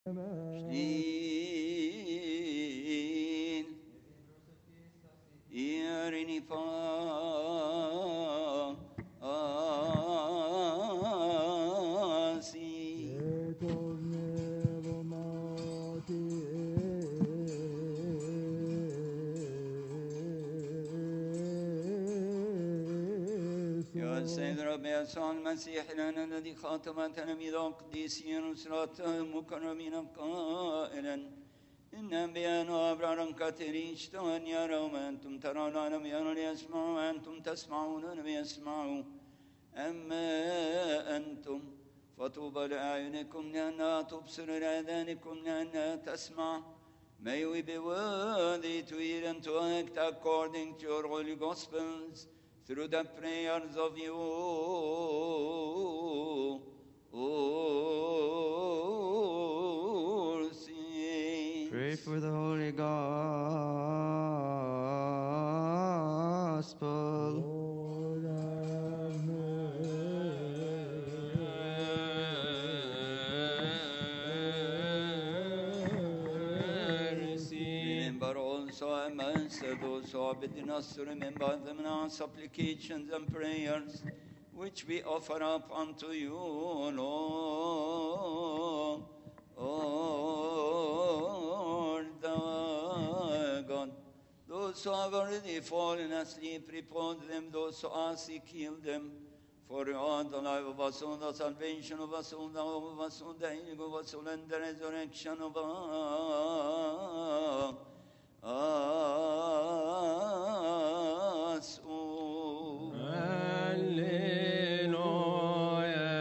Shlin Irini fa asi يا سيد رب يسوع المسيح لنا الذي خاطب تلاميذ القديسين وسرات المكرمين قائلا إن أنبياء وأبرارا كثيرين اشتهوا أن يروا ما أنتم ترون ولم يروا ليسمعوا وأنتم تسمعون ولم يسمعوا أما أنتم فطوبى لأعينكم لأنها تبصر لآذانكم لأنها تسمع May we be worthy to eat and to act according to your holy gospels through the prayers of you. all saints. Pray for the Holy Gospel. Remember also amongst those who are within us to remember them in our supplications and prayers, which we offer up unto you, Lord. Lord, thou God. Those who have already fallen asleep, repose them. Those who are sick, heal them. For you are the life of us all, the salvation of us all, the hope of us all, the healing of us all, and the resurrection of us all. Alleluia,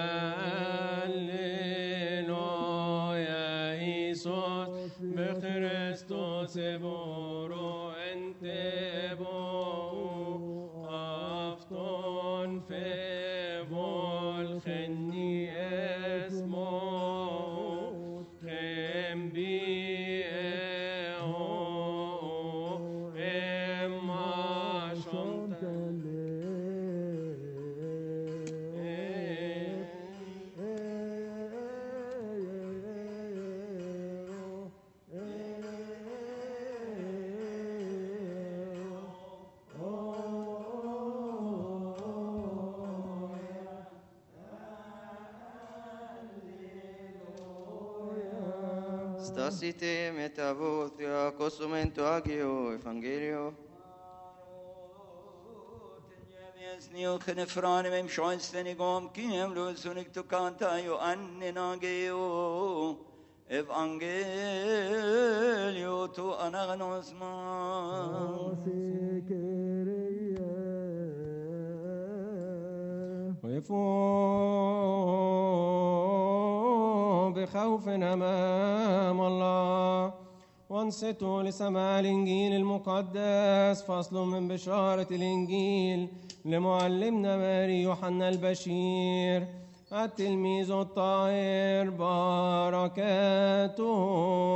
Alleluia, Iisus, بخريستوس بورو انت بو افتون في volgeni اسمو خم بي اما شنت Stasite metavotio cosumento agio evangelio. Nio khnefrani mem shoinsteni gom kiem lo sunik tu kanta yo anne nageo evangelio tu anagnos ma وقفوا بخوف أمام الله وانصتوا لسماع الإنجيل المقدس فصل من بشارة الإنجيل لمعلمنا ماري يوحنا البشير التلميذ الطاهر بركاته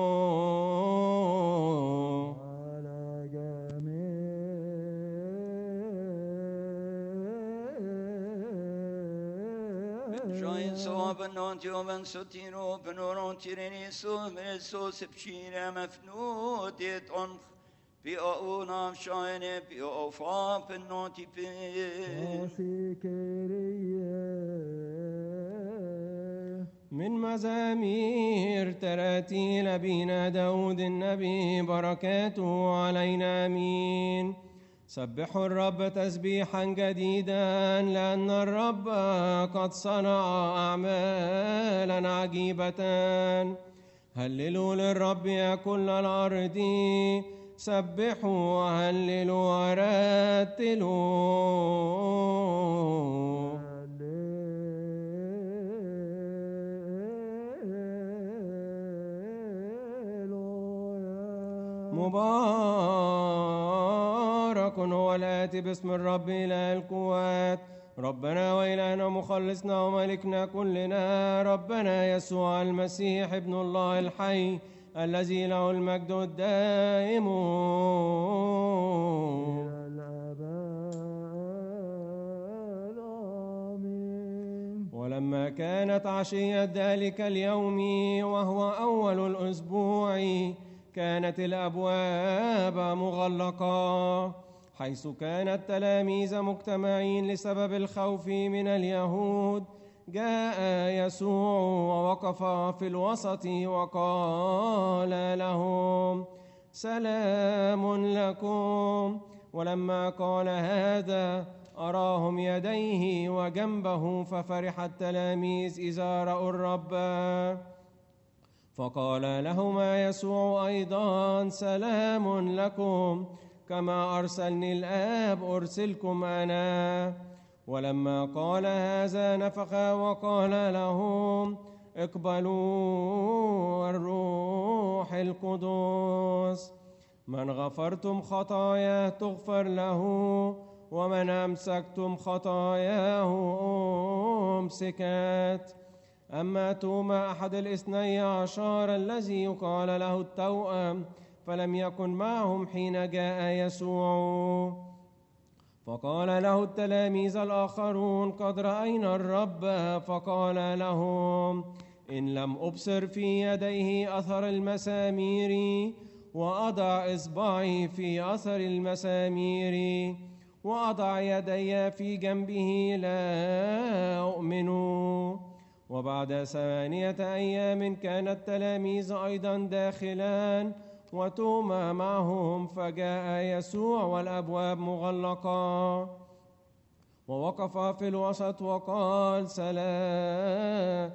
Shoin so benont yo ben sotiro benoron tireni so ben so sepshire mafnut et on bi o nam shoine bi o fa benont pe من مزامير تراتيل أبينا داود النبي بركاته علينا أمين سبحوا الرب تسبيحا جديدا لأن الرب قد صنع أعمالا عجيبة هللوا للرب يا كل الأرض سبحوا وهللوا ورتلوا مبارك هو الآتي باسم الرب إله القوات ربنا وإلهنا مخلصنا وملكنا كلنا ربنا يسوع المسيح ابن الله الحي الذي له المجد الدائم ولما كانت عشية ذلك اليوم وهو أول الأسبوع كانت الأبواب مغلقة حيث كان التلاميذ مجتمعين لسبب الخوف من اليهود جاء يسوع ووقف في الوسط وقال لهم سلام لكم ولما قال هذا أراهم يديه وجنبه ففرح التلاميذ إذا رأوا الرب فقال لهما يسوع أيضا سلام لكم كما أرسلني الآب أرسلكم أنا ولما قال هذا نفخ وقال لهم اقبلوا الروح القدس من غفرتم خطاياه تغفر له ومن أمسكتم خطاياه أمسكت أما توما أحد الاثني عشر الذي يقال له التوأم فلم يكن معهم حين جاء يسوع فقال له التلاميذ الآخرون قد رأينا الرب فقال لهم إن لم أبصر في يديه أثر المسامير وأضع إصبعي في أثر المسامير وأضع يدي في جنبه لا أؤمن وبعد ثمانية أيام كان التلاميذ أيضا داخلان وتوما معهم فجاء يسوع والأبواب مغلقة ووقف في الوسط وقال سلام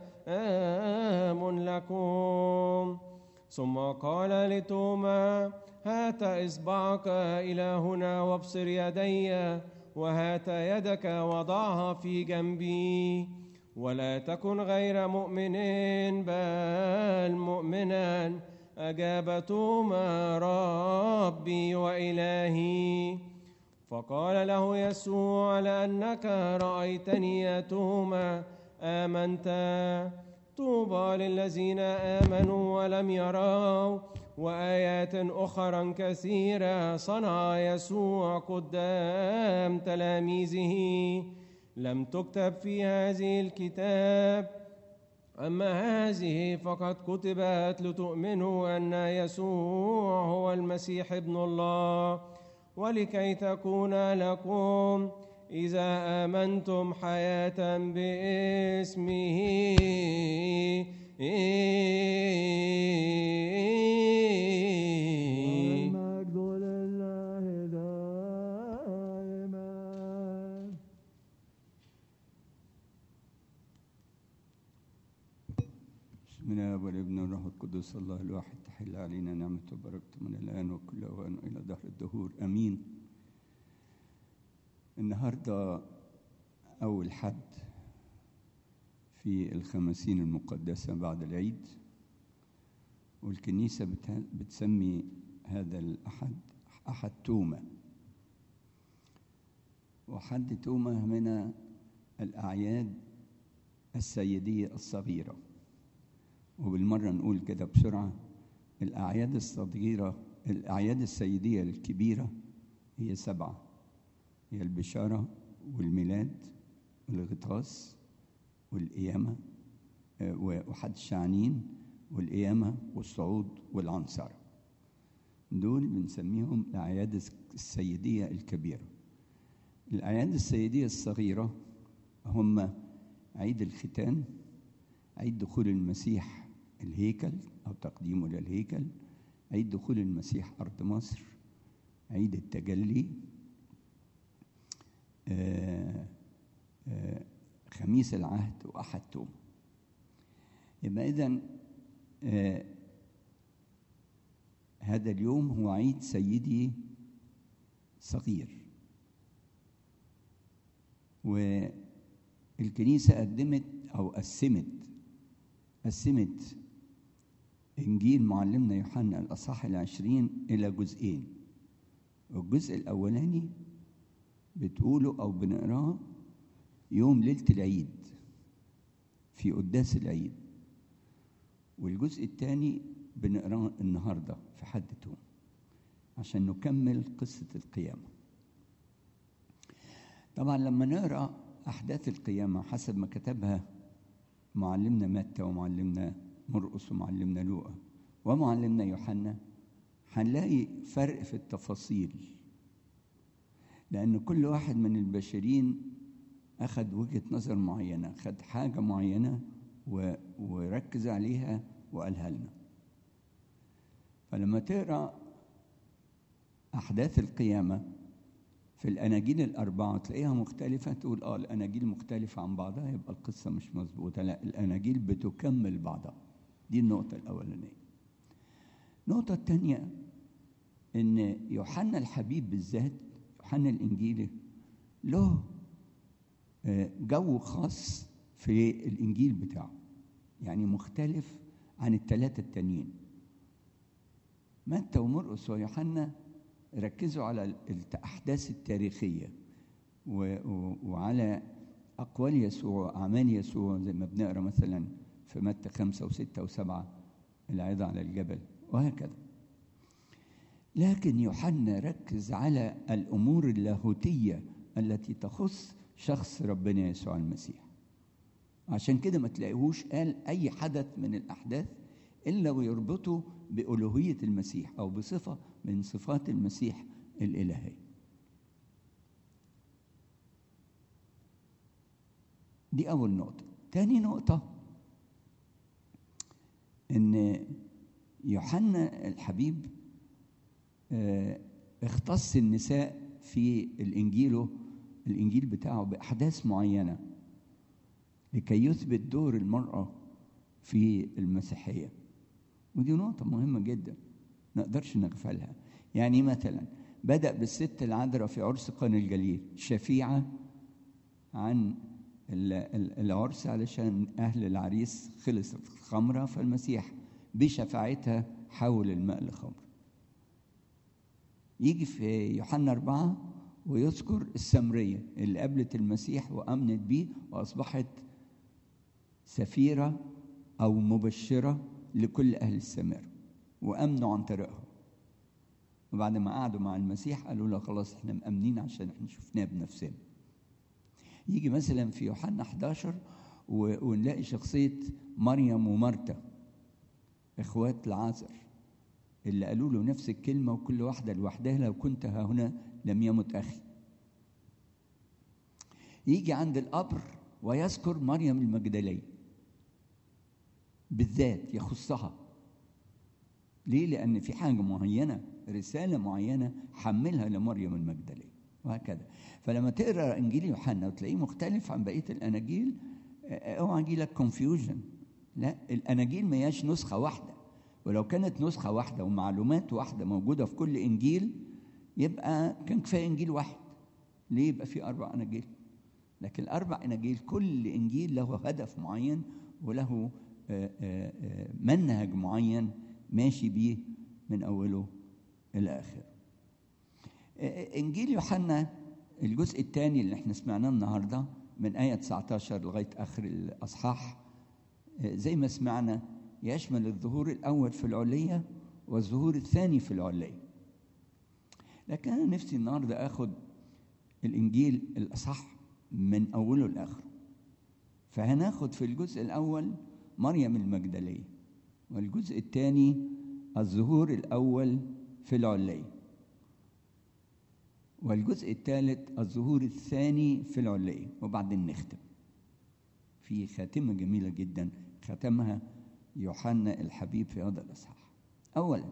لكم ثم قال لتوما هات إصبعك إلى هنا وابصر يدي وهات يدك وضعها في جنبي ولا تكن غير مؤمن بل مؤمنا أجاب توما ربي وإلهي فقال له يسوع لأنك رأيتني يا توما آمنت طوبى للذين آمنوا ولم يروا وآيات أخرى كثيرة صنع يسوع قدام تلاميذه لم تكتب في هذه الكتاب أما هذه فقد كتبت لتؤمنوا أن يسوع هو المسيح ابن الله ولكي تكون لكم إذا آمنتم حياة باسمه المجد لله دائما بسم الله والابن والروح القدس الله الواحد تحل علينا نعمته وبركته من الآن وكل أوان إلى دهر الدهور أمين النهاردة أول حد في الخمسين المقدسة بعد العيد والكنيسة بت- بتسمي هذا الأحد أحد توما وحد توما من الأعياد السيدية الصغيرة وبالمرة نقول كده بسرعة الأعياد الصغيرة الأعياد السيدية الكبيرة هي سبعة هي البشارة والميلاد والغطاس والقيامة آه، وحد الشعنين والقيامة والصعود والعنصرة دول بنسميهم الأعياد السيدية الكبيرة الأعياد السيدية الصغيرة هم عيد الختان عيد دخول المسيح الهيكل أو تقديمه للهيكل عيد دخول المسيح أرض مصر عيد التجلي آه، آه، خميس العهد وأحد توم يبقى إذن آه، هذا اليوم هو عيد سيدي صغير والكنيسة قدمت أو قسمت قسمت إنجيل معلمنا يوحنا الأصحاح العشرين إلى جزئين الجزء الأولاني بتقوله أو بنقراه يوم ليلة العيد في قداس العيد والجزء الثاني بنقراه النهارده في حد توم عشان نكمل قصة القيامة طبعا لما نقرا أحداث القيامة حسب ما كتبها معلمنا متى ومعلمنا مرقس ومعلمنا لوقا ومعلمنا يوحنا هنلاقي فرق في التفاصيل لأن كل واحد من البشرين أخذ وجهة نظر معينة خد حاجة معينة و... وركز عليها وقالها لنا فلما تقرأ أحداث القيامة في الأناجيل الأربعة تلاقيها مختلفة تقول آه الأناجيل مختلفة عن بعضها يبقى القصة مش مظبوطة لا الأناجيل بتكمل بعضها دي النقطة الأولانية النقطة الثانية إن يوحنا الحبيب بالذات يوحنا الإنجيلي له آه، جو خاص في الإنجيل بتاعه يعني مختلف عن الثلاثة التانيين متى ومرقس ويوحنا ركزوا على الأحداث التاريخية و- و- وعلى أقوال يسوع وأعمال يسوع زي ما بنقرأ مثلا في متى خمسة وستة وسبعة العظة على الجبل وهكذا لكن يوحنا ركز على الأمور اللاهوتية التي تخص شخص ربنا يسوع المسيح عشان كده ما تلاقيهوش قال أي حدث من الأحداث إلا ويربطه بألوهية المسيح أو بصفة من صفات المسيح الإلهية دي أول نقطة تاني نقطة إن يوحنا الحبيب آه، اختص النساء في الإنجيل الإنجيل بتاعه بأحداث معينة لكي يثبت دور المرأة في المسيحية ودي نقطة مهمة جدا ما نقدرش نغفلها يعني مثلا بدأ بالست العذراء في عرس قنا الجليل شفيعة عن ال- ال- العرس علشان أهل العريس خلصت الخمرة فالمسيح بشفاعتها حول الماء لخمر يجي في يوحنا أربعة ويذكر السامرية اللي قابلت المسيح وآمنت بيه وأصبحت سفيرة أو مبشرة لكل أهل السماء وأمنوا عن طريقها وبعد ما قعدوا مع المسيح قالوا له خلاص احنا مأمنين عشان احنا شفناه بنفسنا يجي مثلا في يوحنا 11 و- ونلاقي شخصية مريم ومرتا اخوات العازر اللي قالوا له نفس الكلمة وكل واحدة لوحدها لو كنت ها هنا لم يمت أخي يجي عند القبر ويذكر مريم المجدلية بالذات يخصها ليه؟ لأن في حاجة معينة رسالة معينة حملها لمريم المجدلية وهكذا فلما تقرا انجيل يوحنا وتلاقيه مختلف عن بقيه الاناجيل آه، اوعى يجي لك كونفيوجن لا الاناجيل ما هياش نسخه واحده ولو كانت نسخه واحده ومعلومات واحده موجوده في كل انجيل يبقى كان كفايه انجيل واحد ليه يبقى في اربع اناجيل لكن الاربع اناجيل كل انجيل له هدف معين وله آه، آه، آه، منهج معين ماشي بيه من اوله الى اخره انجيل يوحنا الجزء الثاني اللي احنا سمعناه النهارده من ايه 19 لغايه اخر الاصحاح زي ما سمعنا يشمل الظهور الاول في العليه والظهور الثاني في العليه لكن انا نفسي النهارده اخد الانجيل الاصح من اوله لاخره فهناخد في الجزء الاول مريم المجدليه والجزء الثاني الظهور الاول في العليه والجزء الثالث الظهور الثاني في العلية وبعدين نختم في خاتمة جميلة جدا ختمها يوحنا الحبيب في هذا الإصحاح أولا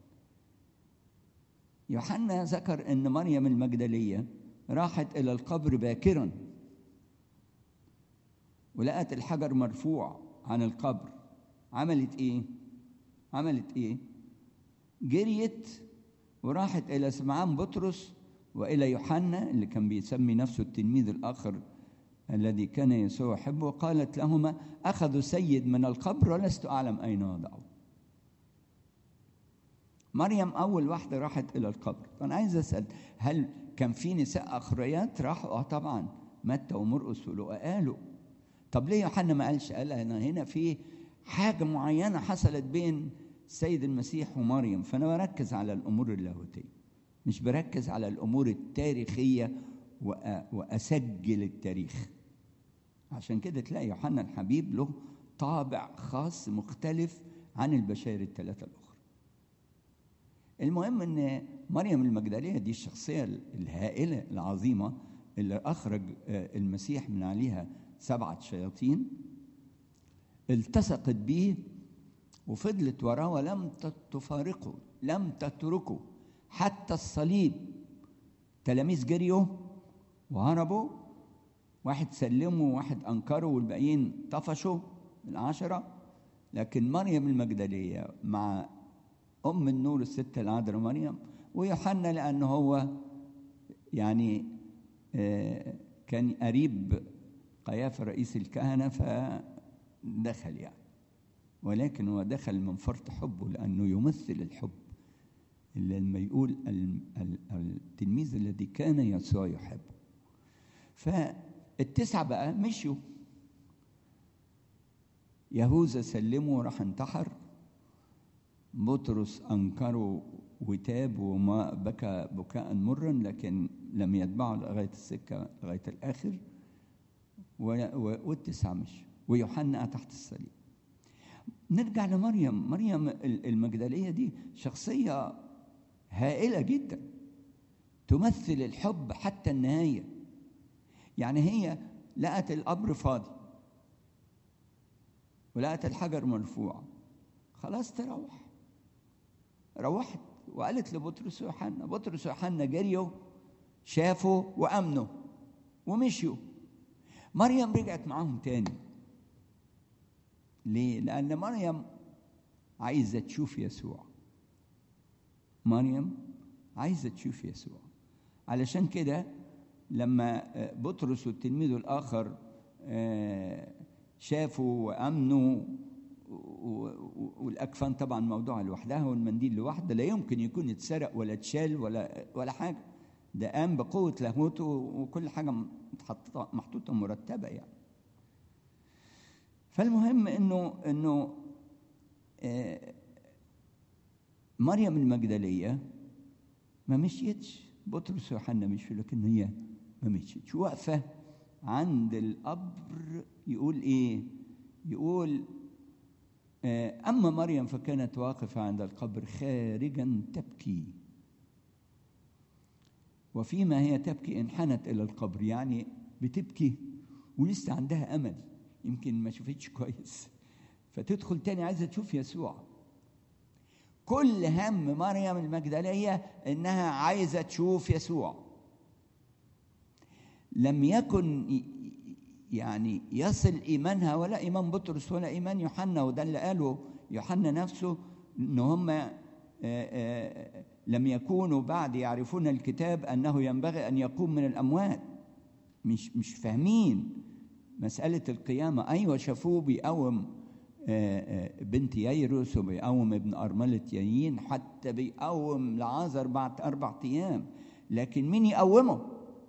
يوحنا ذكر أن مريم المجدلية راحت إلى القبر باكرا ولقت الحجر مرفوع عن القبر عملت إيه؟ عملت إيه؟ جريت وراحت إلى سمعان بطرس والى يوحنا اللي كان بيسمي نفسه التلميذ الاخر الذي كان يسوع يحبه وقالت لهما اخذوا سيد من القبر ولست اعلم اين وضعوا مريم اول واحده راحت الى القبر فانا عايز اسال هل كان في نساء اخريات راحوا اه طبعا متى ومرقس ولوقا قالوا طب ليه يوحنا ما قالش قال انا هنا في حاجه معينه حصلت بين السيد المسيح ومريم فانا بركز على الامور اللاهوتيه مش بركز على الامور التاريخيه وأ- واسجل التاريخ عشان كده تلاقي يوحنا الحبيب له طابع خاص مختلف عن البشائر الثلاثة الأخرى المهم ان مريم المجدليه دي الشخصيه الهائله العظيمه اللي اخرج آه، المسيح من عليها سبعه شياطين التصقت به وفضلت وراه ولم ت- تفارقه لم تتركه حتى الصليب تلاميذ جريوا وهربوا واحد سلمه وواحد انكره والباقيين طفشوا العشره لكن مريم المجدليه مع ام النور الستة العذراء مريم ويوحنا لانه هو يعني آه، كان قريب قيافه رئيس الكهنه فدخل يعني ولكن هو دخل من فرط حبه لانه يمثل الحب اللي لما يقول ال- ال- التلميذ الذي كان يسوع يحبه فالتسعه بقى مشوا يهوذا سلمه وراح انتحر بطرس أنكره وتاب وما بكى بكاء مرا لكن لم يتبعه لغاية السكة لغاية الآخر و- و- والتسعة مش ويوحنا تحت الصليب نرجع لمريم مريم ال- المجدلية دي شخصية هائلة جدا تمثل الحب حتى النهاية يعني هي لقت القبر فاضي ولقت الحجر مرفوع خلاص تروح روحت وقالت لبطرس ويوحنا بطرس ويوحنا جريوا شافوا وامنوا ومشيوا مريم رجعت معاهم تاني ليه لان مريم عايزه تشوف يسوع مريم عايزه تشوف يسوع علشان كده لما آه، بطرس والتلميذ الاخر آه، شافوا وامنوا و- و- والاكفان طبعا موضوع لوحدها والمنديل لوحده لا يمكن يكون اتسرق ولا اتشال ولا ولا حاجه ده قام بقوه لاهوته وكل حاجه محطوطه محطوطه مرتبه يعني فالمهم انه انه آه، مريم المجدليه ما مشيتش بطرس ويوحنا مشوا لكن هي ما مشيتش واقفه عند القبر يقول ايه يقول آه، أما مريم فكانت واقفة عند القبر خارجا تبكي وفيما هي تبكي انحنت إلى القبر يعني بتبكي ولسه عندها أمل يمكن ما شفتش كويس فتدخل تاني عايزة تشوف يسوع كل هم مريم المجدلية إنها عايزة تشوف يسوع لم يكن ي- يعني يصل ايمانها ولا ايمان بطرس ولا ايمان يوحنا وده اللي قاله يوحنا نفسه ان هم آه، آه، لم يكونوا بعد يعرفون الكتاب انه ينبغي ان يقوم من الاموات مش مش فاهمين مساله القيامه ايوه شافوه بيقوم آه، آه، بنت ييروس وبيقوم ابن ارمله يايين حتى بيقوم لعازر بعد اربع ايام لكن مين يقومه؟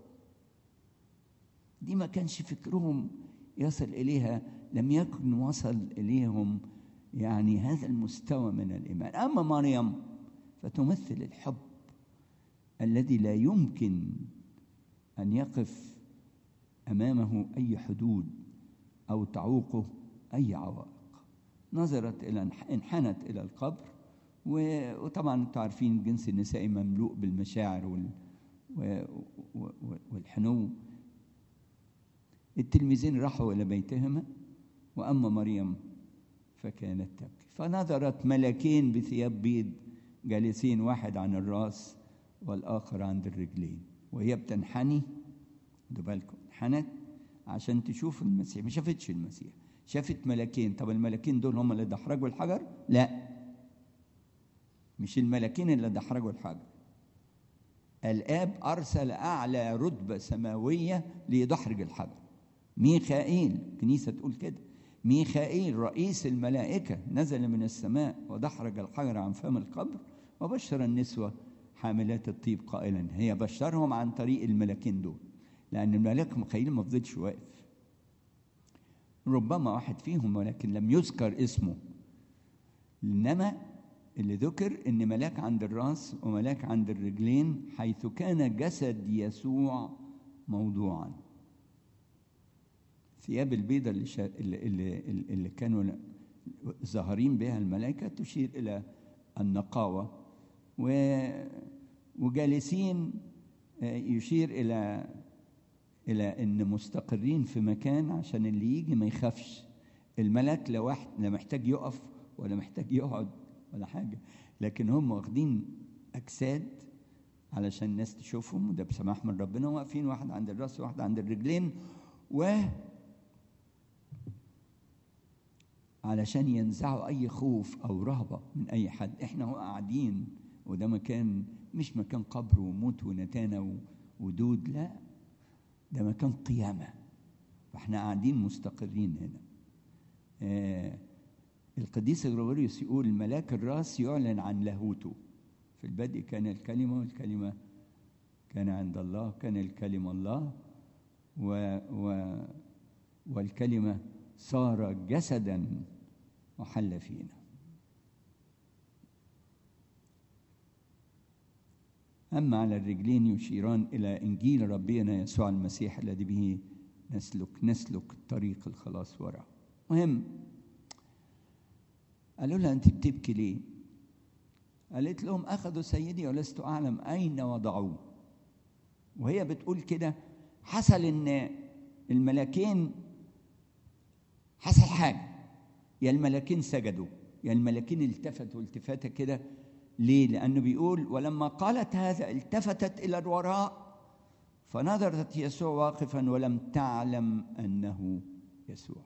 دي ما كانش فكرهم يصل إليها لم يكن وصل إليهم يعني هذا المستوى من الإيمان أما مريم فتمثل الحب الذي لا يمكن أن يقف أمامه أي حدود أو تعوقه أي عوائق نظرت إلى انحنت إلى القبر و- وطبعا انتم عارفين الجنس النسائي مملوء بالمشاعر وال و- و- و- والحنو التلميذين راحوا إلى بيتهما وأما مريم فكانت تبكي فنظرت ملكين بثياب بيض جالسين واحد عن الراس والآخر عند الرجلين وهي بتنحني خدوا بالكم انحنت عشان تشوف المسيح ما شافتش المسيح شافت ملكين طب الملكين دول هم اللي دحرجوا الحجر لا مش الملكين اللي دحرجوا الحجر الآب أرسل أعلى رتبة سماوية ليدحرج الحجر ميخائيل الكنيسة تقول كده ميخائيل رئيس الملائكة نزل من السماء ودحرج الحجر عن فم القبر وبشر النسوة حاملات الطيب قائلا هي بشرهم عن طريق الملكين دول لأن الملاك ميخائيل ما فضلش واقف ربما واحد فيهم ولكن لم يذكر اسمه إنما اللي ذكر ان ملاك عند الراس وملاك عند الرجلين حيث كان جسد يسوع موضوعا الثياب البيضاء اللي, شا... اللي, اللي, اللي كانوا ظاهرين بها الملائكة تشير إلى النقاوة و... وجالسين آه، يشير إلى إلى إن مستقرين في مكان عشان اللي يجي ما يخافش الملاك لا واحد لا محتاج يقف ولا محتاج يقعد ولا حاجة لكن هم واخدين أجساد علشان الناس تشوفهم وده بسماح من ربنا واقفين واحد عند الراس وواحد عند الرجلين و علشان ينزعوا اي خوف او رهبه من اي حد احنا هو قاعدين وده مكان مش مكان قبر وموت ونتانه و- ودود لا ده مكان قيامه فاحنا قاعدين مستقرين هنا آه القديس غريغوريوس يقول ملاك الراس يعلن عن لاهوته في البدء كان الكلمه والكلمه كان عند الله كان الكلمه الله و و والكلمه صار جسدا وحل فينا أما على الرجلين يشيران إلى إنجيل ربنا يسوع المسيح الذي به نسلك نسلك طريق الخلاص وراه مهم قالوا لها أنت بتبكي ليه؟ قالت لهم أخذوا سيدي ولست أعلم أين وضعوه وهي بتقول كده حصل إن الملاكين حصل حاجة يا الملاكين سجدوا يا الملاكين التفتوا التفاتة كده ليه؟ لأنه بيقول ولما قالت هذا التفتت إلى الوراء فنظرت يسوع واقفا ولم تعلم أنه يسوع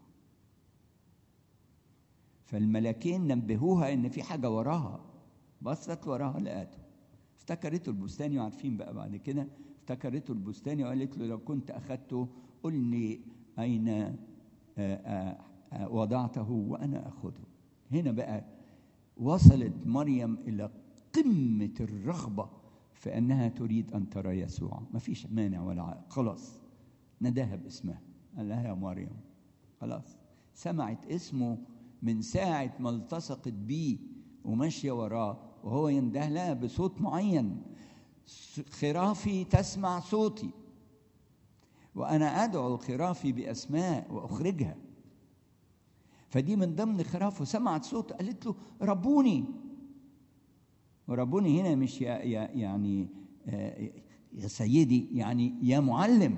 فالملاكين نبهوها إن في حاجة وراها بصت وراها لقاته افتكرته البستاني وعارفين بقى بعد كده افتكرته البستاني وقالت له لو كنت أخذته قل لي أين آآ آآ آآ وضعته وأنا أخذه هنا بقى وصلت مريم إلى قمة الرغبة في أنها تريد أن ترى يسوع ما فيش مانع ولا عائق خلاص نداها باسمها قال لها يا مريم خلاص سمعت اسمه من ساعة ما التصقت بيه وماشية وراه وهو ينده لها بصوت معين خرافي تسمع صوتي وأنا أدعو خرافي بأسماء وأخرجها فدي من ضمن خرافه سمعت صوت قالت له ربوني وربوني هنا مش يا يا يعني آه، يا سيدي يعني يا معلم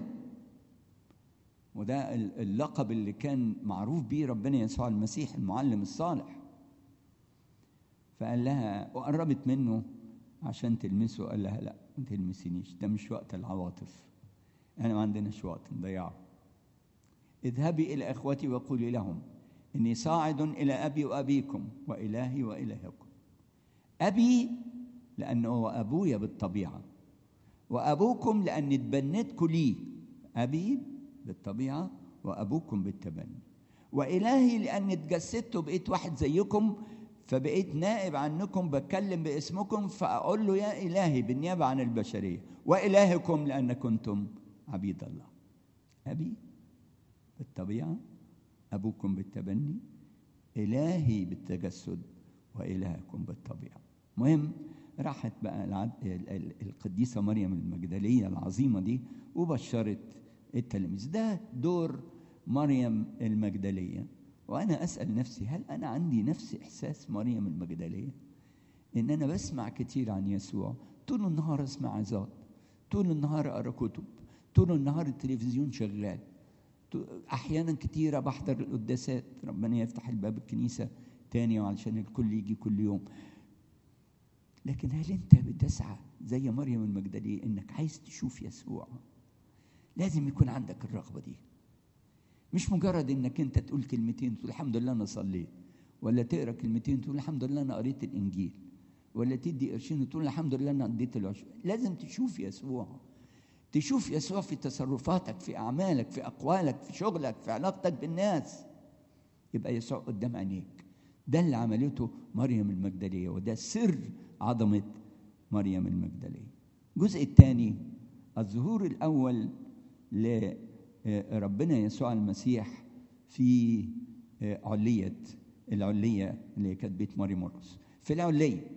وده ال- اللقب اللي كان معروف بيه ربنا يسوع المسيح المعلم الصالح فقال لها وقربت منه عشان تلمسه قال لها لا ما تلمسينيش ده مش وقت العواطف انا ما عندناش وقت نضيعه اذهبي الى اخوتي وقولي لهم اني صاعد الى ابي وابيكم والهي والهكم ابي لانه هو ابويا بالطبيعه وابوكم لاني اتبنيتكم ليه ابي بالطبيعه وابوكم بالتبني والهي لاني اتجسدت وبقيت واحد زيكم فبقيت نائب عنكم بتكلم باسمكم فاقول له يا الهي بالنيابه عن البشريه والهكم لان كنتم عبيد الله ابي بالطبيعه ابوكم بالتبني الهي بالتجسد والهكم بالطبيعه مهم راحت بقى العد... ال- ال- القديسه مريم المجدليه العظيمه دي وبشرت التلاميذ ده دور مريم المجدليه وانا اسال نفسي هل انا عندي نفس احساس مريم المجدليه ان انا بسمع كتير عن يسوع طول النهار اسمع عظات طول النهار اقرا كتب طول النهار التلفزيون شغال احيانا كتيره بحضر القداسات ربنا يفتح الباب الكنيسه تاني وعلشان الكل يجي كل يوم لكن هل انت بتسعى زي مريم المجدليه انك عايز تشوف يسوع لازم يكون عندك الرغبه دي مش مجرد انك انت تقول كلمتين تقول الحمد لله انا صليت ولا تقرا كلمتين تقول الحمد لله انا قريت الانجيل ولا تدي قرشين وتقول الحمد لله انا اديت العشر لازم تشوف يسوع تشوف يسوع في تصرفاتك في اعمالك في اقوالك في شغلك في علاقتك بالناس يبقى يسوع قدام عينيك ده اللي عملته مريم المجدليه وده سر عظمه مريم المجدليه الجزء الثاني الظهور الاول لربنا يسوع المسيح في علية العلية اللي كانت بيت مريم مرقس في العلية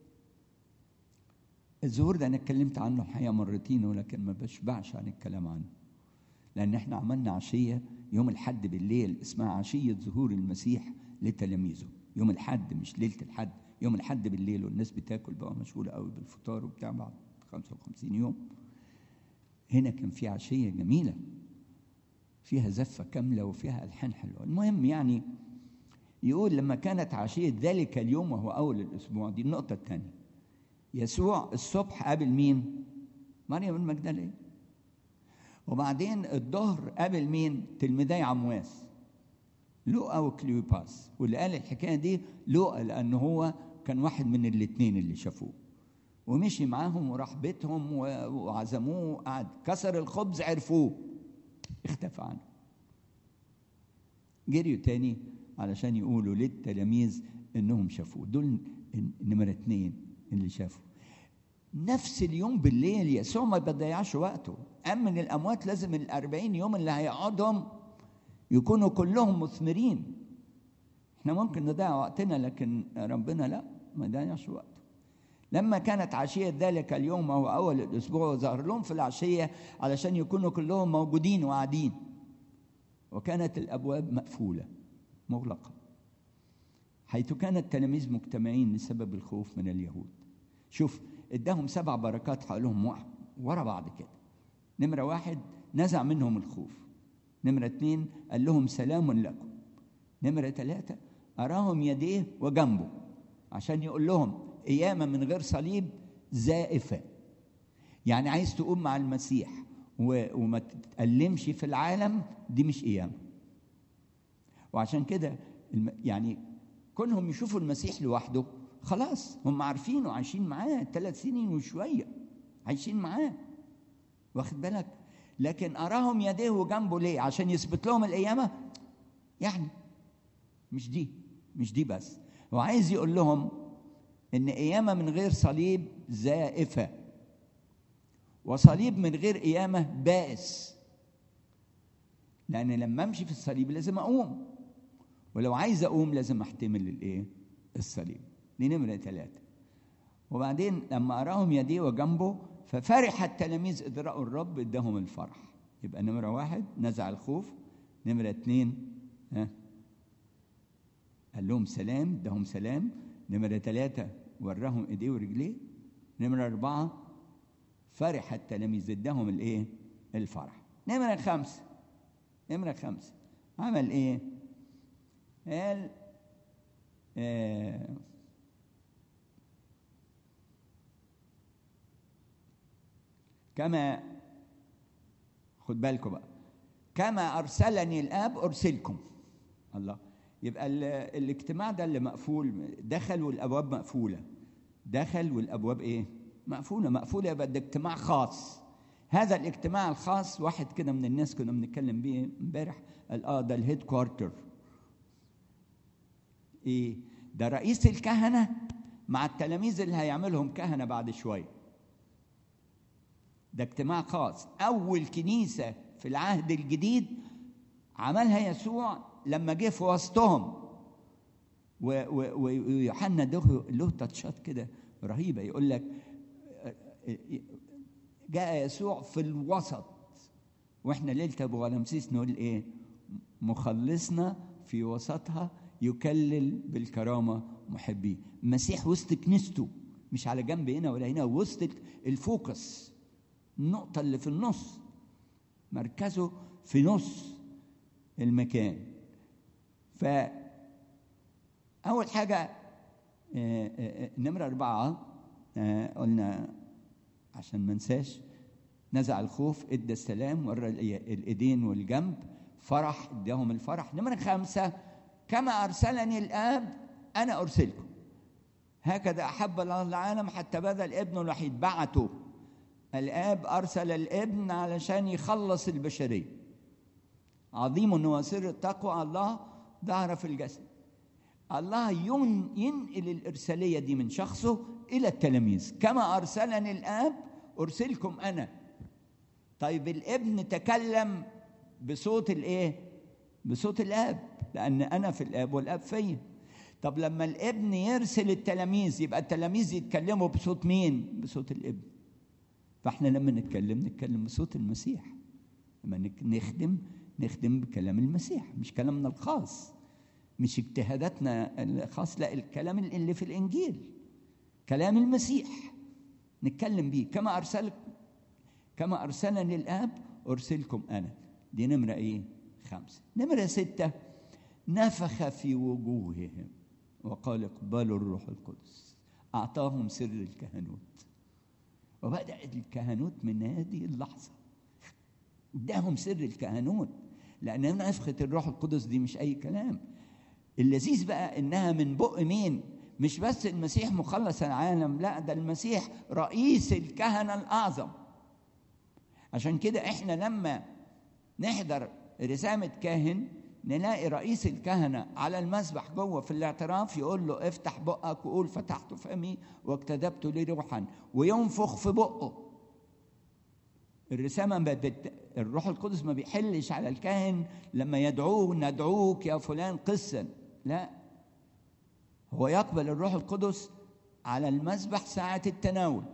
الظهور ده أنا اتكلمت عنه الحقيقة مرتين ولكن ما بشبعش عن الكلام عنه لأن احنا عملنا عشية يوم الحد بالليل اسمها عشية ظهور المسيح لتلاميذه يوم الحد مش ليلة الحد يوم الحد بالليل والناس بتاكل بقى مشغولة قوي بالفطار وبتاع بعد 55 يوم هنا كان في عشية جميلة فيها زفة كاملة وفيها ألحان حلوة المهم يعني يقول لما كانت عشية ذلك اليوم وهو أول الأسبوع دي النقطة الثانية يسوع الصبح قابل مين؟ مريم المجدلية وبعدين الظهر قابل مين؟ تلميذي عمواس لوقا وكليوباس واللي قال الحكاية دي لوقا لأن هو كان واحد من الاثنين اللي شافوه ومشي معاهم وراح بيتهم و- وعزموه قعد كسر الخبز عرفوه اختفى عنه جريوا تاني علشان يقولوا للتلاميذ انهم شافوه دول نمرة اتنين اللي شافوا نفس اليوم بالليل يسوع ما بيضيعش وقته قام من الاموات لازم الأربعين يوم اللي هيقعدهم يكونوا كلهم مثمرين احنا ممكن نضيع وقتنا لكن ربنا لا ما يضيعش وقته لما كانت عشية ذلك اليوم وهو أول الأسبوع ظهر لهم في العشية علشان يكونوا كلهم موجودين وقاعدين وكانت الأبواب مقفولة مغلقة حيث كان التلاميذ مجتمعين لسبب الخوف من اليهود شوف اداهم سبع بركات حولهم وا- ورا بعض كده نمرة واحد نزع منهم الخوف نمرة اتنين قال لهم سلام لكم نمرة ثلاثة أراهم يديه وجنبه عشان يقول لهم قيامة من غير صليب زائفة يعني عايز تقوم مع المسيح و- وما تتألمش في العالم دي مش قيامة وعشان كده الم- يعني كونهم يشوفوا المسيح لوحده خلاص هم عارفينه عايشين معاه ثلاث سنين وشوية عايشين معاه واخد بالك لكن أراهم يديه وجنبه ليه عشان يثبت لهم القيامة يعني مش دي مش دي بس هو عايز يقول لهم ان قيامه من غير صليب زائفه وصليب من غير قيامه بائس لان لما امشي في الصليب لازم اقوم ولو عايز اقوم لازم احتمل الايه الصليب دي نمره ثلاثه وبعدين لما اراهم يديه وجنبه ففرح التلاميذ اذ راوا الرب اداهم الفرح يبقى نمره واحد نزع الخوف نمره اثنين ها قال لهم سلام اداهم سلام نمرة ثلاثة وراهم ايديه ورجليه نمرة أربعة فرح التلاميذ اداهم الايه؟ الفرح نمرة خمسة نمرة خمسة عمل ايه؟ قال آه كما خد بالكم بقى كما أرسلني الآب أرسلكم الله يبقى ال- الاجتماع ده اللي مقفول دخل والابواب مقفوله دخل والابواب ايه مقفوله مقفوله يبقى ده اجتماع خاص هذا الاجتماع الخاص واحد كده من الناس كنا بنتكلم بيه امبارح قال اه ده الهيد كوارتر ايه ده رئيس الكهنه مع التلاميذ اللي هيعملهم كهنه بعد شويه ده اجتماع خاص اول كنيسه في العهد الجديد عملها يسوع لما جه في وسطهم و- و- و- ويوحنا ده له تاتشات كده رهيبه يقول لك جاء يسوع في الوسط واحنا ليله ابو غلمسيس نقول ايه مخلصنا في وسطها يكلل بالكرامه محبيه المسيح وسط كنيسته مش على جنب هنا ولا هنا وسط الفوكس النقطه اللي في النص مركزه في نص المكان ف أول حاجة آه، آه، آه، نمرة أربعة آه، قلنا عشان ما ننساش نزع الخوف ادى السلام ورى الإي- الايدين والجنب فرح اداهم الفرح نمرة خمسة كما أرسلني الآب أنا أرسلكم هكذا أحب الله العالم حتى بذل ابنه الوحيد بعته الآب أرسل الابن علشان يخلص البشرية عظيم أنه سر التقوى الله ظهر في الجسد الله ين- ينقل الإرسالية دي من شخصه إلى التلاميذ كما أرسلني الآب أرسلكم أنا طيب الابن تكلم بصوت الإيه؟ بصوت الآب لأن أنا في الآب والآب فيا طب لما الابن يرسل التلاميذ يبقى التلاميذ يتكلموا بصوت مين؟ بصوت الابن فاحنا لما نتكلم نتكلم بصوت المسيح لما نك- نخدم نخدم بكلام المسيح مش كلامنا الخاص مش اجتهاداتنا الخاص لا الكلام اللي في الانجيل كلام المسيح نتكلم بيه كما ارسل كما ارسلني الاب ارسلكم انا دي نمره ايه خمسه نمره سته نفخ في وجوههم وقال اقبلوا الروح القدس اعطاهم سر الكهنوت وبدا الكهنوت من هذه اللحظه اداهم سر الكهنوت لان نفخه الروح القدس دي مش اي كلام اللذيذ بقى انها من بق مين مش بس المسيح مخلص العالم لا ده المسيح رئيس الكهنه الاعظم عشان كده احنا لما نحضر رسامه كاهن نلاقي رئيس الكهنه على المسبح جوه في الاعتراف يقول له افتح بقك وقول فتحت فمي واكتذبت لي روحا وينفخ في بقه الرسامة بت... الروح القدس ما بيحلش على الكاهن لما يدعوه ندعوك يا فلان قسا لا هو يقبل الروح القدس على المسبح ساعة التناول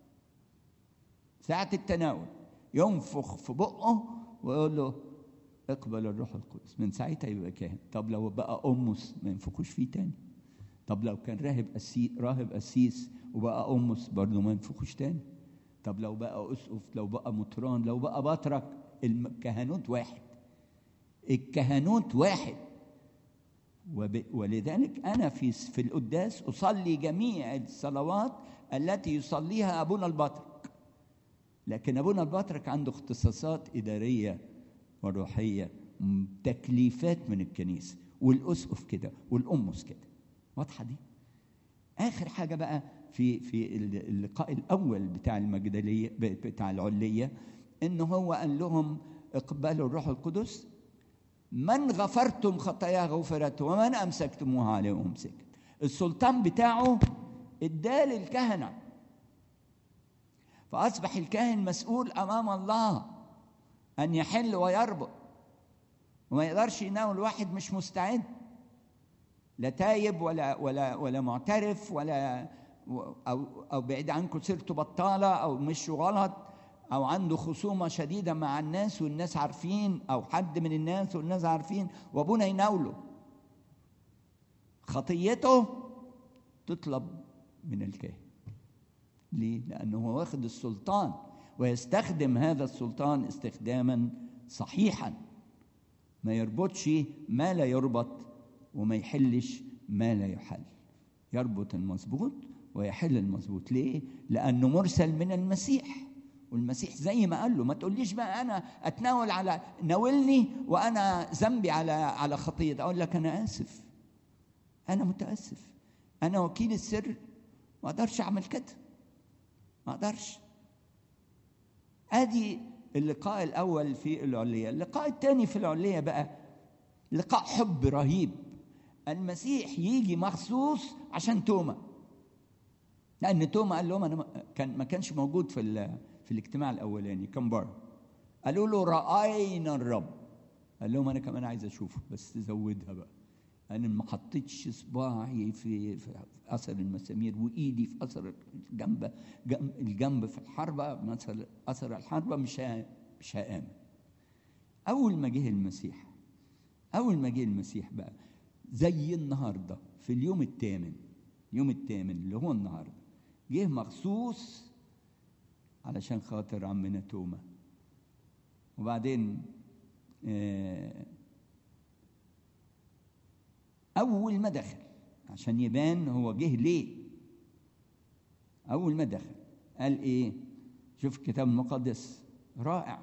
ساعة التناول ينفخ في بقه ويقول له اقبل الروح القدس من ساعتها يبقى كاهن طب لو بقى أمس ما ينفخوش فيه تاني طب لو كان راهب أسيس راهب أسيس وبقى أمس برضه ما ينفخوش تاني طب لو بقى اسقف لو بقى مطران لو بقى بطرك الكهنوت واحد الكهنوت واحد وب... ولذلك انا في في القداس اصلي جميع الصلوات التي يصليها ابونا البطرك لكن ابونا البطرك عنده اختصاصات اداريه وروحيه تكليفات من الكنيسه والاسقف كده والامس كده واضحه دي اخر حاجه بقى في في اللقاء الاول بتاع المجدليه بتاع العليه ان هو قال لهم اقبلوا الروح القدس من غفرتم خطاياه غفرت ومن امسكتموها عليه امسكت السلطان بتاعه اداه للكهنه فاصبح الكاهن مسؤول امام الله ان يحل ويربط وما يقدرش يناول واحد مش مستعد لا تايب ولا ولا ولا معترف ولا او او بعيد عنكم سيرته بطاله او مش غلط او عنده خصومه شديده مع الناس والناس عارفين او حد من الناس والناس عارفين وابونا يناوله خطيته تطلب من الكاهن ليه؟ لأنه هو واخد السلطان ويستخدم هذا السلطان استخداما صحيحا ما يربطش ما لا يربط وما يحلش ما لا يحل يربط المظبوط ويحل المظبوط ليه؟ لأنه مرسل من المسيح والمسيح زي ما قال له ما تقوليش بقى انا اتناول على ناولني وانا ذنبي على على خطيه اقول لك انا اسف انا متاسف انا وكيل السر ما اقدرش اعمل كده ما اقدرش ادي اللقاء الاول في العليه اللقاء الثاني في العليه بقى لقاء حب رهيب المسيح يجي مخصوص عشان توما لان توما قال لهم انا كان ما كانش موجود في في الاجتماع الاولاني كان بره قالوا له راينا الرب قال لهم انا كمان عايز اشوفه بس زودها بقى انا ما حطيتش صباعي في, في اثر المسامير وايدي في اثر الجنب الجنب في الحربه مثلا اثر الحربه مش مش هامن اول ما جه المسيح اول ما جه المسيح بقى زي النهارده في اليوم الثامن اليوم الثامن اللي هو النهارده جه مخصوص علشان خاطر عمنا توما وبعدين آه أول ما دخل عشان يبان هو جه ليه أول ما دخل قال إيه شوف الكتاب المقدس رائع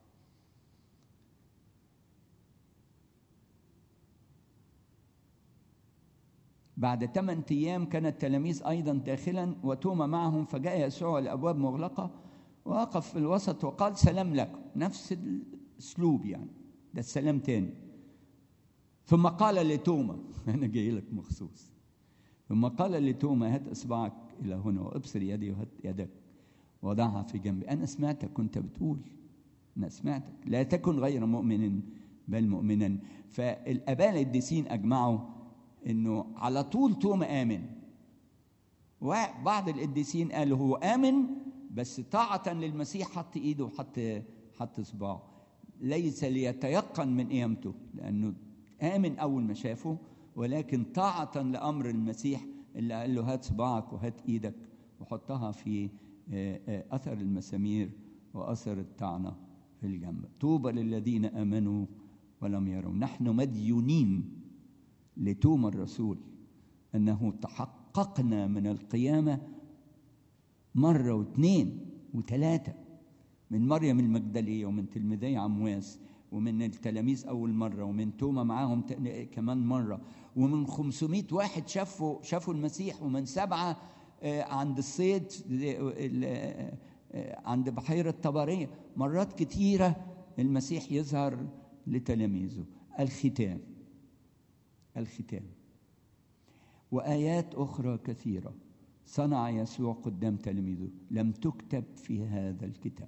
بعد ثمان أيام كان التلاميذ أيضا داخلا وتوما معهم فجاء يسوع الأبواب مغلقة وقف في الوسط وقال سلام لكم نفس الأسلوب يعني ده السلام تاني ثم قال لتوما أنا جاي لك مخصوص ثم قال لتوما هات إصبعك إلى هنا وابصر يدي وهات يدك وضعها في جنبي أنا سمعتك كنت بتقول أنا سمعتك لا تكن غير مؤمن بل مؤمنا فالآباء القديسين أجمعوا إنه على طول توما آمن وبعض القديسين قالوا هو آمن بس طاعة للمسيح حط إيده وحط حط صباعه ليس ليتيقن من قيامته لأنه آمن أول ما شافه ولكن طاعة لأمر المسيح اللي قال له هات صباعك وهات إيدك وحطها في آه، آه، أثر المسامير وأثر الطعنة في الجنب طوبى للذين آمنوا ولم يروا نحن مديونين لتوما الرسول أنه تحققنا من القيامة مرة واثنين وثلاثة من مريم المجدلية ومن تلميذي عمواس ومن التلاميذ أول مرة ومن توما معاهم ت- كمان مرة ومن 500 واحد شافوا شافوا المسيح ومن سبعة آه، عند الصيد آه، ال- آه، آه، عند بحيرة طبرية مرات كتيرة المسيح يظهر لتلاميذه الختام الختام وآيات أخرى كثيرة صنع يسوع قدام تلاميذه لم تكتب في هذا الكتاب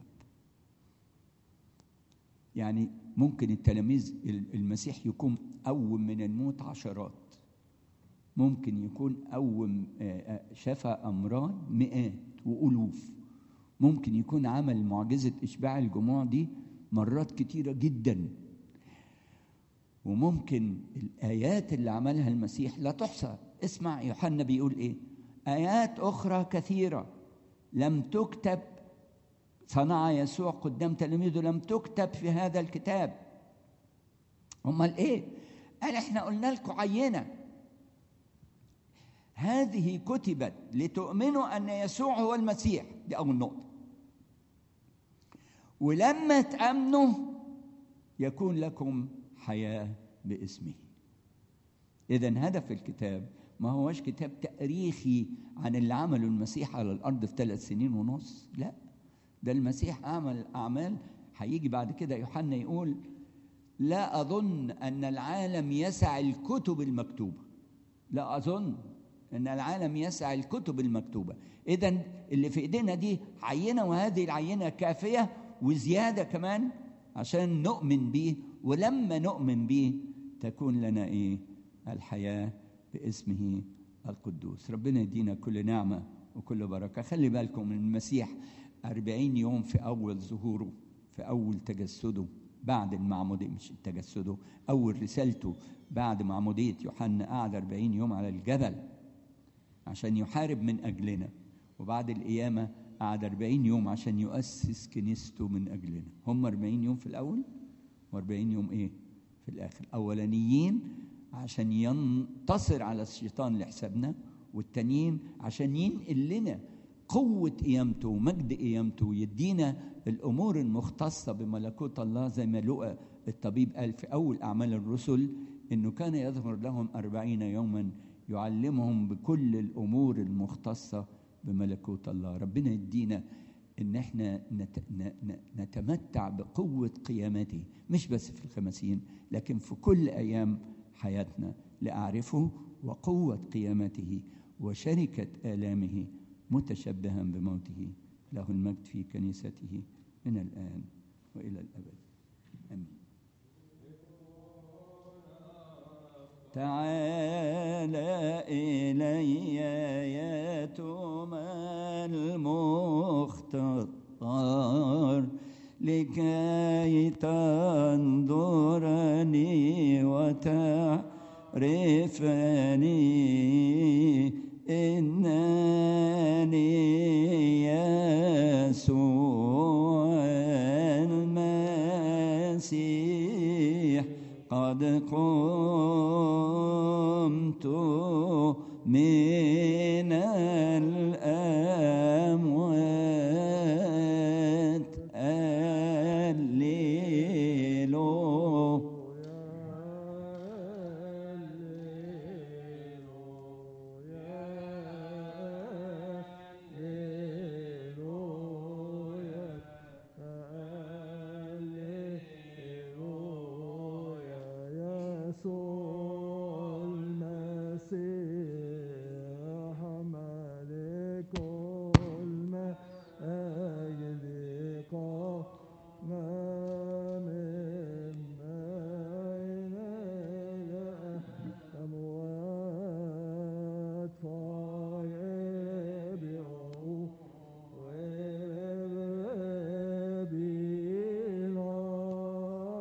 يعني ممكن التلاميذ المسيح يكون قوم من الموت عشرات ممكن يكون قوم آه، آه، شفى أمراض مئات وألوف ممكن يكون عمل معجزة إشباع الجموع دي مرات كتيرة جدا وممكن الآيات اللي عملها المسيح لا تحصى اسمع يوحنا بيقول إيه آيات أخرى كثيرة لم تكتب صنع يسوع قدام تلاميذه لم تكتب في هذا الكتاب امال ايه قال احنا قلنا لكم عينه هذه كتبت لتؤمنوا ان يسوع هو المسيح دي اول نقطه ولما تامنوا يكون لكم حياه باسمه اذا هدف الكتاب ما هوش كتاب تاريخي عن اللي عمله المسيح على الارض في ثلاث سنين ونص لا ده المسيح عمل اعمال هيجي بعد كده يوحنا يقول لا اظن ان العالم يسع الكتب المكتوبه لا اظن ان العالم يسع الكتب المكتوبه اذا اللي في ايدينا دي عينه وهذه العينه كافيه وزياده كمان عشان نؤمن بيه ولما نؤمن بيه تكون لنا ايه الحياه باسمه القدوس ربنا يدينا كل نعمه وكل بركه خلي بالكم من المسيح أربعين يوم في أول ظهوره في أول تجسده بعد المعمودية مش تجسده أول رسالته بعد معمودية يوحنا قعد أربعين يوم على الجبل عشان يحارب من أجلنا وبعد القيامة قعد أربعين يوم عشان يؤسس كنيسته من أجلنا هم أربعين يوم في الأول وأربعين يوم إيه في الآخر أولانيين عشان ينتصر على الشيطان لحسابنا والتانيين عشان ينقل لنا قوة قيامته ومجد قيامته ويدينا الأمور المختصة بملكوت الله زي ما لقى الطبيب قال في أول أعمال الرسل إنه كان يظهر لهم أربعين يوما يعلمهم بكل الأمور المختصة بملكوت الله ربنا يدينا إن احنا نت- ن- ن- نتمتع بقوة قيامته مش بس في الخمسين لكن في كل أيام حياتنا لأعرفه وقوة قيامته وشركة آلامه متشبها بموته له المجد في كنيسته من الآن وإلى الأبد آمين تعالى إلي يتوم المختار لكي تنظرني وتعرفني إنني يسوع المسيح قد قمت من الأموات الليلو يسوع المسيح ملك المجد قام من بين الأموات فيبعوا ويبينا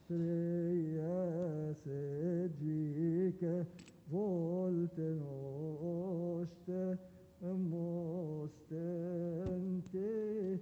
Tres edvike volten oste mostente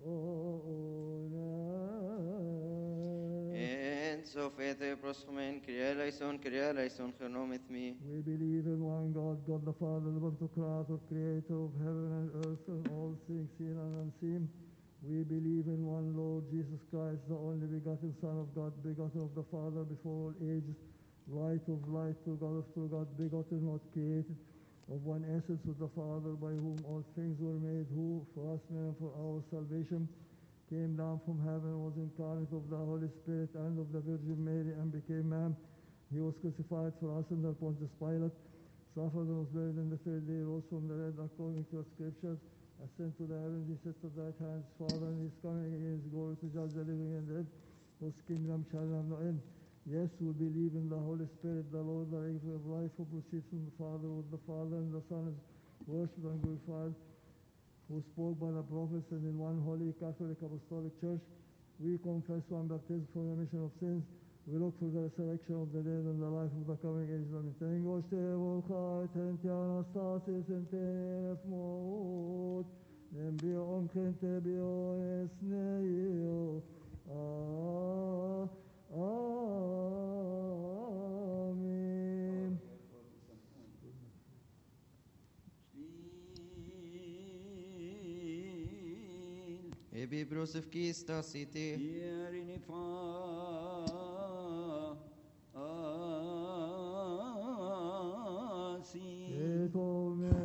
ona. En so fete proschomen, Kyrie eleison, Kyrie eleison, genom with me. We believe in one God, God the Father, the the Creator, Creator of heaven and earth and all things seen and unseen. We believe in one Lord Jesus Christ, the only begotten Son of God, begotten of the Father before all ages, light of light, true God of true God, begotten, not created, of one essence with the Father, by whom all things were made, who for us men and for our salvation came down from heaven, was incarnate of the Holy Spirit and of the Virgin Mary, and became man. He was crucified for us under Pontius Pilate, suffered and was buried, and the third day rose from the dead according to the Scriptures, ascended to the heavens, he sits at the right hand of his Father, and he is coming again in his glory to judge the living and dead, whose kingdom shall have no end. Yes, we believe in the Holy Spirit, the Lord, the giver of life, who proceeds from the Father, with the Father and the Son is worshipped and glorified, who spoke by the prophets, and in one holy Catholic Apostolic Church, we confess one baptism for the remission of sins. We look for the resurrection of the dead and the life of the coming age. Amen. Tengo este volcai, tente anastasis, tente nefmod, envio om gente bio esneio. Ah, Amen. Shvil. Ebi brosef kista city. Ieri fa asi. Et omne